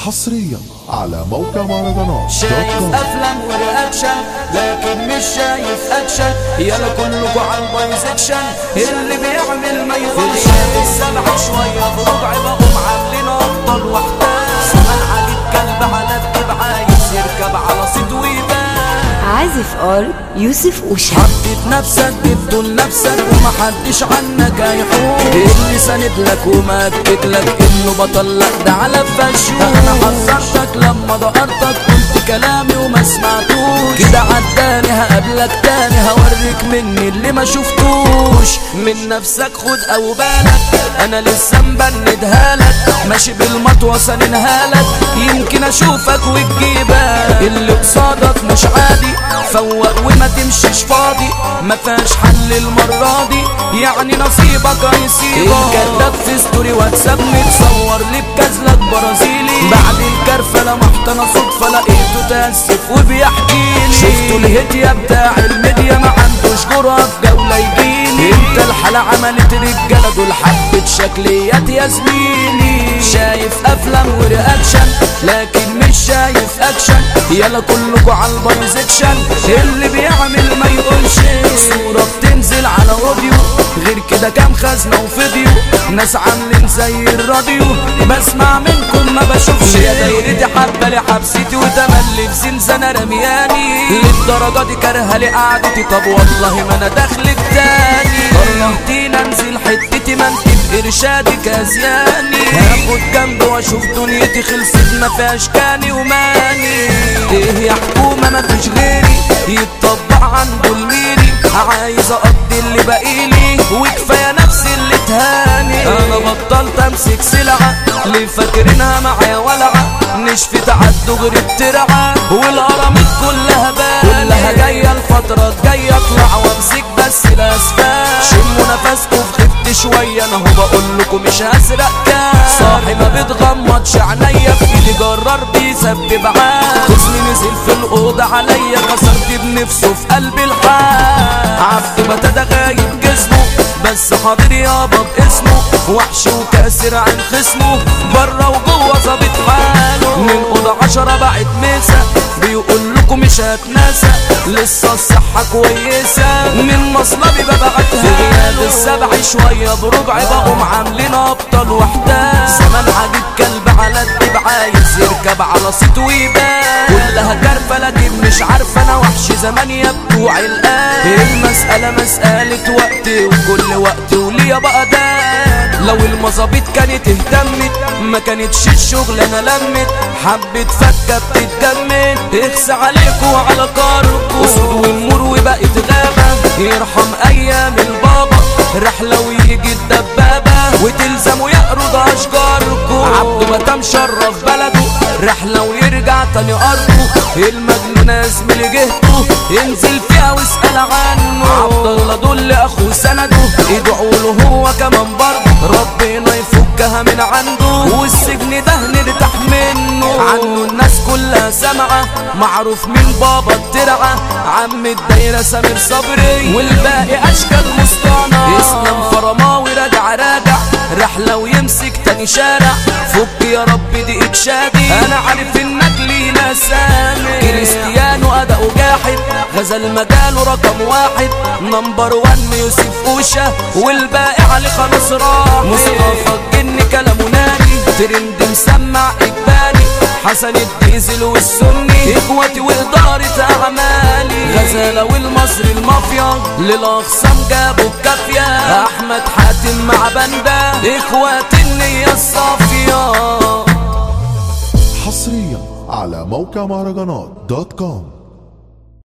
حصريا على موقع مهرجانات شايف افلام ورياكشن لكن مش شايف اكشن يلا كلكوا على البايزكشن اللي بيعمل ما يقولش السبع شويه بربع بقوم عاملين افضل وحدان زمان عليك كلب على الدب عايز يركب على صيت ويبان عازف ار يوسف وشا حطيت نفسك جبته لنفسك ومحدش عنك هيحوم اللي ساند لك ومأكد لك انه بطل لك ده على فشوش انا حذرتك لما ضقرتك قلت كلامي وما سمعتوش كده عداني هقابلك تاني هوريك مني اللي ما شفتوش من نفسك خد او بالك انا لسه مبندها لك ماشي بالمطوة سننها لك يمكن اشوفك وتجيبك اللي قصادك مش عادي فوق وما تمشيش فاضي ما فيهاش حل المرة دي يعني نصيبك هيصيبك الكذاب في ستوري واتساب متصور لي بكازلك برازيلي بعد الكرفة لمحت انا صدفة لقيته تأسف وبيحكي لي شفته الهدية بتاع الميديا ما عندوش جرأة في جولة يجيلي انت الحالة عملت رجالة دول حبة شكليات يا زميلي شايف افلام ورياكشن لكن مش شايف اكشن يلا كلكوا على البايزكشن اللي بيعمل ما يقولش صورة بتنزل على اوديو غير كده كام خزنة وفيديو ناس عاملين زي الراديو بسمع منكم ما بشوفش يا دايرتي حبة لي حبستي وتملي في زنزانة رمياني للدرجة دي كارهة لي قعدتي طب والله ما انا داخلك تاني كرهتيني انزل حتتي ما انت بارشادك ازياني هاخد جنبي واشوف دنيتي خلصت ما فيهاش كاني وماني ايه يا حكومة ما فيش غيري يتطبق عنده الميري عايز اقضي اللي باقيلي وكفايه نفسي اللي تهاني انا بطلت امسك سلعه اللي فاكرينها معايا ولعه نشفت عالدغري بترعى والقرامات كلها بان كلها جايه الفتره الجايه اطلع وامسك بس الاسفل شموا نفسكم في خفت شويه انا هو بقول لكم مش هسرق كان صاحي ما بتغمضش عينيا في ايدي جرار بيسبب عاد خصمي نزل في الاوضه عليا كسرت بنفسه في قلب الحال عبد متى ده غايب جسمه بس حاضر يابا باسمه وحش وكاسر عن خصمه بره وجوه ظابط حاله من اوضه عشرة بقت مسا بيقول لكم مش هتنسى لسه الصحة كويسة من مصلبي ببعتها في غياب السبع شوية بربع بقوم عاملين ابطال وحدان زمان عاجب كلب على الدب عايز يركب على صيت ويبان كلها كرفة لكن مش عارفة انا وحش زمان يا بتوع الآن المسألة مسألة وقت وكل وقت وليا بقى ده لو المظابيط كانت اهتمت ما كانتش الشغلانة لمت حبة فكة بتتجمد اخس عليكوا وعلى كاركوا اسود والنور وبقت غابة يرحم ايام البابا رحلة ويجي الدبابة وتلزموا يقرض اشجاركوا عبده متى مشرف بلده رحلة ويرجع تاني ارضه المجنون يا زميلي جهته ينزل فيها واسأل عنه عبد الله دول اخوه سنده ادعوا له هو كمان برضه ربنا يفكها من عنده والسجن ده نرتاح منه عنه الناس كلها سامعة معروف من بابا الترعة عم الدايرة سمير صبري والباقي اشكال مصطنع اسلام فرماوي راجع راجع رحلة ويمسك تاني شارع فك يا رب دي اتشادي انا عارف انك لينا سامي كريستيانو اداؤه جاحد غزل مجاله رقم واحد نمبر وان يوسف اوشا والباقي علي خلاص راح مصطفى الجن كلامه ناري ترند مسمع اجباري حسن الديزل والسني اخواتي وادارة اعمالي غزالة والمصري المافيا للاخصام جابوا الكافية احمد حاتم مع بندا اخواتي النية الصافية حصريا على موقع مهرجانات دوت كوم